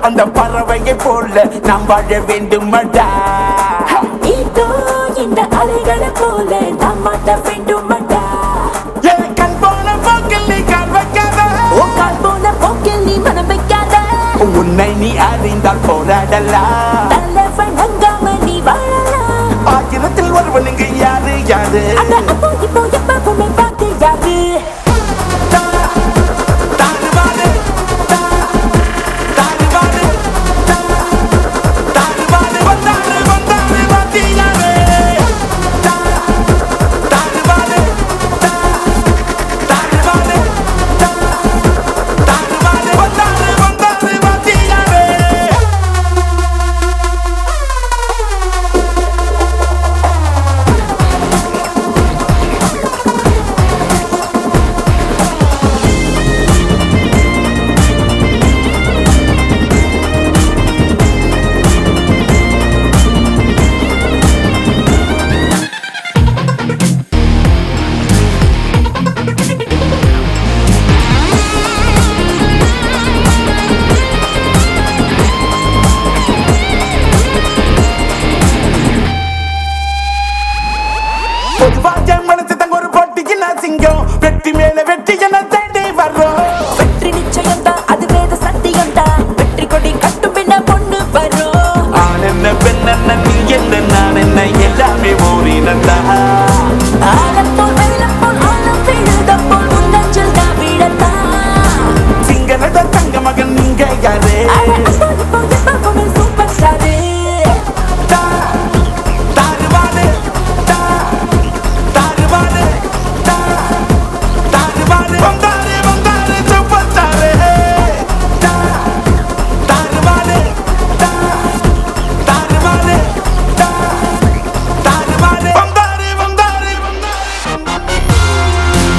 அந்த பறவையை போல நாம் வாழ வேண்டுமடா இதோ இந்த அலைகளை போல நாம் மாட்ட வேண்டுமடா என் கண் போன போக்கில் நீ கால் வைக்காத ஓ கால் போன போக்கில் நீ மனம் வைக்காத உன்னை நீ அறிந்தால் போராடலாம் தலைவன் அங்காம நீ வாழலாம் ஆயிரத்தில் ஒருவன் இங்கு யாரு யாரு அட அப்போ இப்போ எப்பவுமே பார்த்து யாரு தா, தாறுமாறு, தா, தாறுமாறு, தா, தாறுமாறு, வந்தாரு, வந்தாரு, வாத்தியாரே. தா, தாறுமாறு, தா, தாறுமாறு, தா, தாறுமாறு, வந்தாரு, வந்தாரு, வாத்தியாரே. பொதுவாக மனசு தங்க ஒரு போட்டிக்கு நான் சிங்கம் வெற்றி மேல வெற்றி என தேடி வர்றோம் வெற்றி நிச்சயம் தான் அது வேத சத்தியம் தான் வெற்றி கொடி கட்டும் பின்ன பொண்ணு வரும் ஆண் என்ன பெண் என்ன நீ என்ன நான் என்ன எல்லாமே ஓரினத்தான் ஆழம் போல் வெள்ளம் போல் ஆழம் விழுதம் போல் உன்னஞ்சல் தான் விழத்தான் சிங்களத தங்க மகன் நீங்க யாரு அட அப்போ இப்போ எப்பவுமே சூப்பர் ஸ்டாரு தா, தாறுமாறு, தா, தாறுமாறு, தா, தாறுமாறு, வந்தாரு, வந்தாரு, சூப்பர் ஸ்டாரு. தா, தாறுமாறு, தா, தாறுமாறு, தா, தாறுமாறு, வந்தாரு, வந்தாரு, வந்தாரு.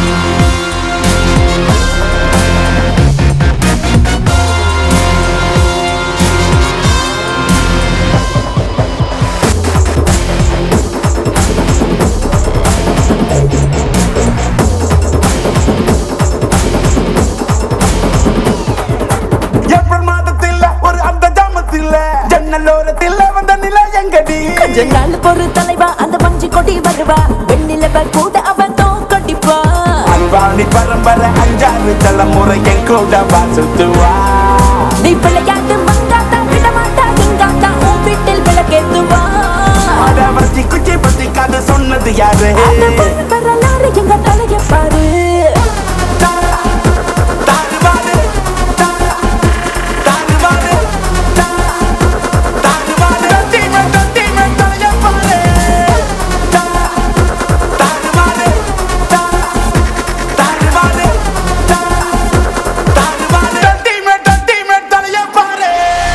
ஏப்ரல் மாதத்தில் ஒரு அந்த ஜாமத்தில் ஜன்னலோரத்தில் வந்த நிலை எங்கடி கொஞ்ச நாள் பொறு தலைவா அந்த மஞ்சு கொடி வருவா வெண்ணிலவ கூட அவன் தோக்கடிப்பா அன்பாணி பரம்பரை அஞ்சாறு தலைமுறை என் கூட வாசுத்துவா நீ விளையாட்டு மங்காத்தா விடமாட்டா எங்காத்தா உன் வீட்டில் விளக்கேத்துவா வச்சி குச்சி பத்தி கதை சொன்னது யாரு அந்த பொண்ணு வரலாறு எங்க தலைய பாரு தா, தாறுமாறு, தா, தாறுமாறு, தா, தாறுமாறு, தத்தீமை, தத்தீமை, தலையை பாரு. தா, தாறுமாறு, தா, தாறுமாறு, தா, தாறுமாறு, தத்தீமை, தத்தீமை, தலையை பாரு.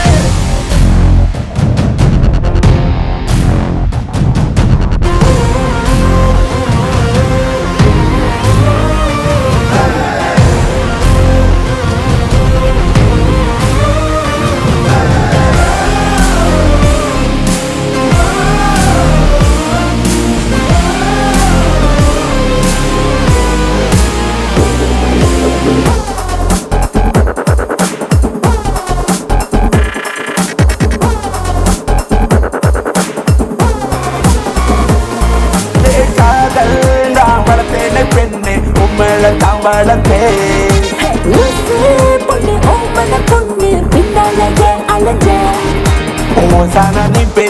காதல் நான் வளர்த்தேனே பெண்ணே உம்மள தான் வளர்த்தேன் லூசு பொண்ணு ஓமன பொண்ணு பின்னாலேயே அலைஞ்ச ஓசான நீ